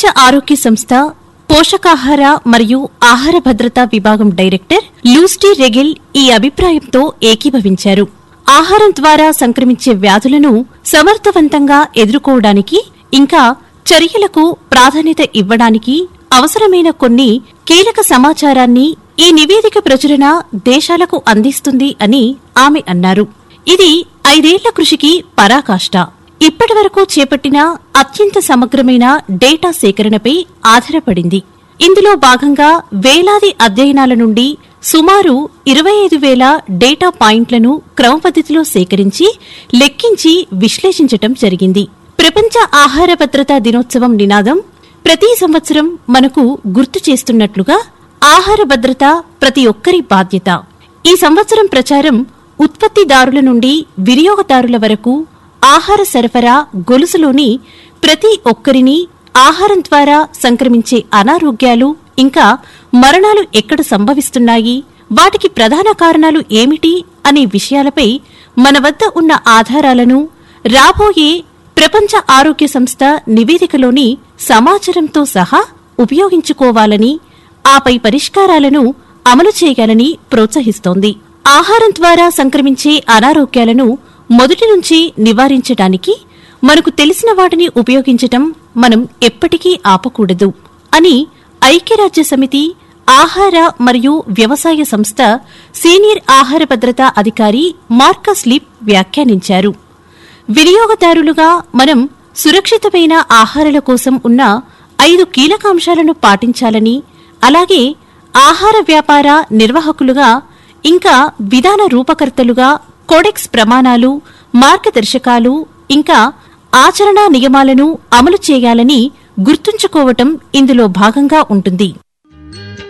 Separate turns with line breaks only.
ఆరోగ్య సంస్థ పోషకాహార మరియు ఆహార భద్రతా విభాగం డైరెక్టర్ లూస్టీ రెగిల్ ఈ అభిప్రాయంతో ఏకీభవించారు ఆహారం ద్వారా సంక్రమించే వ్యాధులను సమర్థవంతంగా ఎదుర్కోవడానికి ఇంకా చర్యలకు ప్రాధాన్యత ఇవ్వడానికి అవసరమైన కొన్ని కీలక సమాచారాన్ని ఈ నివేదిక ప్రచురణ దేశాలకు అందిస్తుంది అని ఆమె అన్నారు ఇది ఐదేళ్ల కృషికి పరాకాష్ట ఇప్పటివరకు చేపట్టిన అత్యంత సమగ్రమైన డేటా సేకరణపై ఆధారపడింది ఇందులో భాగంగా వేలాది అధ్యయనాల నుండి సుమారు ఇరవై ఐదు వేల డేటా పాయింట్లను క్రమపద్ధతిలో సేకరించి లెక్కించి విశ్లేషించటం జరిగింది ప్రపంచ ఆహార భద్రతా దినోత్సవం నినాదం ప్రతి సంవత్సరం మనకు గుర్తు చేస్తున్నట్లుగా ఆహార భద్రత ప్రతి ఒక్కరి బాధ్యత ఈ సంవత్సరం ప్రచారం ఉత్పత్తిదారుల నుండి వినియోగదారుల వరకు ఆహార సరఫరా గొలుసులోని ప్రతి ఒక్కరిని ఆహారం ద్వారా సంక్రమించే అనారోగ్యాలు ఇంకా మరణాలు ఎక్కడ సంభవిస్తున్నాయి వాటికి ప్రధాన కారణాలు ఏమిటి అనే విషయాలపై మన వద్ద ఉన్న ఆధారాలను రాబోయే ప్రపంచ ఆరోగ్య సంస్థ నివేదికలోని సమాచారంతో సహా ఉపయోగించుకోవాలని ఆపై పరిష్కారాలను అమలు చేయాలని ప్రోత్సహిస్తోంది ఆహారం ద్వారా సంక్రమించే అనారోగ్యాలను మొదటి నుంచి నివారించడానికి మనకు తెలిసిన వాటిని ఉపయోగించటం మనం ఎప్పటికీ ఆపకూడదు అని ఐక్యరాజ్య సమితి ఆహార మరియు వ్యవసాయ సంస్థ సీనియర్ ఆహార భద్రతా అధికారి మార్కస్ లిప్ వ్యాఖ్యానించారు వినియోగదారులుగా మనం సురక్షితమైన ఆహారాల కోసం ఉన్న ఐదు కీలక అంశాలను పాటించాలని అలాగే ఆహార వ్యాపార నిర్వాహకులుగా ఇంకా విధాన రూపకర్తలుగా కోడెక్స్ ప్రమాణాలు మార్గదర్శకాలు ఇంకా ఆచరణా నియమాలను అమలు చేయాలని గుర్తుంచుకోవటం ఇందులో భాగంగా ఉంటుంది